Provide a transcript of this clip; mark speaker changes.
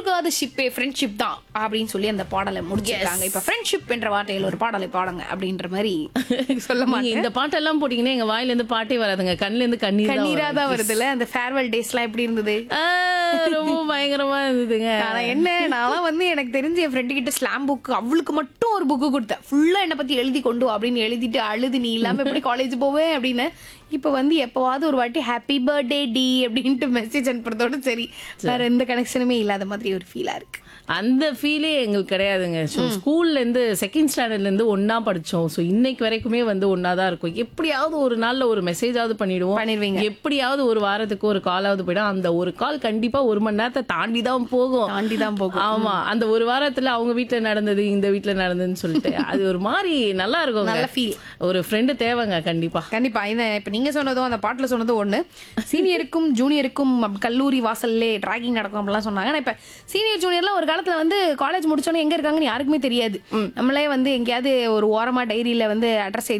Speaker 1: மூழ்காத ஷிப்பே friendship தான் அப்படின்னு சொல்லி அந்த பாடலை முடிச்சிருக்காங்க இப்ப ஃப்ரெண்ட்ஷிப் என்ற வார்த்தையில் ஒரு பாடலை பாடுங்க அப்படின்ற மாதிரி சொல்ல
Speaker 2: நீங்க
Speaker 1: மாட்டேன்
Speaker 2: இந்த பாட்டெல்லாம் போட்டீங்கன்னா எங்க வாயில இருந்து பாட்டே வராதுங்க கண்ணுல இருந்து கண்ணீர் தான்
Speaker 1: கண்ணீரா
Speaker 2: வரும்.
Speaker 1: தான் வருதுல்ல அந்த ஃபேர்வெல் டேஸ்லாம் எப்படி இருந்தது
Speaker 2: ஆ, ரொம்ப பயங்கரமா இருந்ததுங்க
Speaker 1: ஆனா என்ன நான்லாம் வந்து எனக்கு தெரிஞ்ச என் ஃப்ரெண்டு கிட்ட ஸ்லாம் புக் அவளுக்கு மட்டும் ஒரு புக்கு கொடுத்தேன் ஃபுல்லா என்ன பத்தி எழுதி கொண்டு வா அப்படின்னு எழுதிட்டு அழுது நீ இல்லாம எப்படி காலேஜ் போவேன் அப்படின்னு இப்ப வந்து எப்பவாவது ஒரு வாட்டி ஹாப்பி பர்த்டே டி அப்படின்ட்டு மெசேஜ் அனுப்புறதோட சரி வேற எந்த கனெக்ஷனுமே இல்லாத மாதிரி ஒரு ஃபீலா இருக்கு
Speaker 2: அந்த ஃபீலே எங்களுக்கு கிடையாதுங்க ஸோ ஸ்கூல்ல இருந்து செகண்ட் ஸ்டாண்டர்ட்ல இருந்து ஒண்ணா படிச்சோம் ஸோ இன்னைக்கு வரைக்குமே வந்து ஒண்ணா தான் இருக்கும் எப்படியாவது ஒரு நாள்ல ஒரு மெசேஜாவது பண்ணிடுவோம்
Speaker 1: பண்ணிருவீங்க.
Speaker 2: எப்படியாவது ஒரு வாரத்துக்கு ஒரு காலாவது போயிடும் அந்த ஒரு கால் கண்டிப்பா ஒரு மணி நேரத்தை தாண்டி தான் போகும்
Speaker 1: தாண்டி தான் போகும்
Speaker 2: ஆமா அந்த ஒரு வாரத்துல அவங்க வீட்ல நடந்தது இந்த வீட்ல நடந்ததுன்னு சொல்லிட்டு அது ஒரு மாதிரி நல்லா இருக்கும்
Speaker 1: நல்ல feel.
Speaker 2: ஒரு ஃப்ரெண்டு தேவைங்க கண்டிப்பா
Speaker 1: கண்டிப்பா இந்த இப்ப நீங்க சொன்னதும் அந்த பாட்டுல சொன்னதும் ஒண்ணு சீனியருக்கும் ஜூனியருக்கும் அப்ப கல்லூரி வாசல்லே டிராகிங் நடக்கும் அப்படிலாம் சொன்னாங்க ஆனா இப்ப சீனியர் ஜூனியர்லாம் ஒரு காலத்துல வந்து காலேஜ் முடிச்சோன்னே எங்க இருக்காங்கன்னு யாருக்குமே தெரியாது நம்மளே வந்து எங்கேயாவது ஒரு ஓரமா டைரியில வந்து அட்ரஸ்